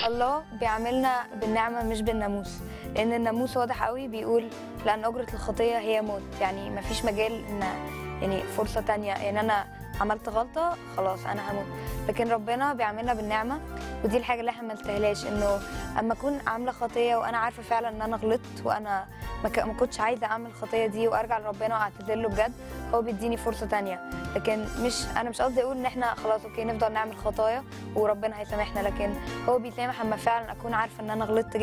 الله بيعاملنا بالنعمة مش بالناموس لأن الناموس واضح قوي بيقول لأن أجرة الخطية هي موت يعني مفيش مجال إن يعني فرصة تانية يعني أنا عملت غلطة خلاص أنا هموت لكن ربنا بيعاملنا بالنعمة ودي الحاجة اللي احنا ما نستاهلهاش إنه أما أكون عاملة خطية وأنا عارفة فعلا إن أنا غلطت وأنا ما ك- ما كنتش عايزة أعمل الخطية دي وأرجع لربنا وأعتذر له بجد هو بيديني فرصة تانية لكن مش أنا مش قصدي أقول إن احنا خلاص أوكي نفضل نعمل خطايا وربنا هيسامحنا لكن هو بيسامح اما فعلا اكون عارفه ان انا غلطت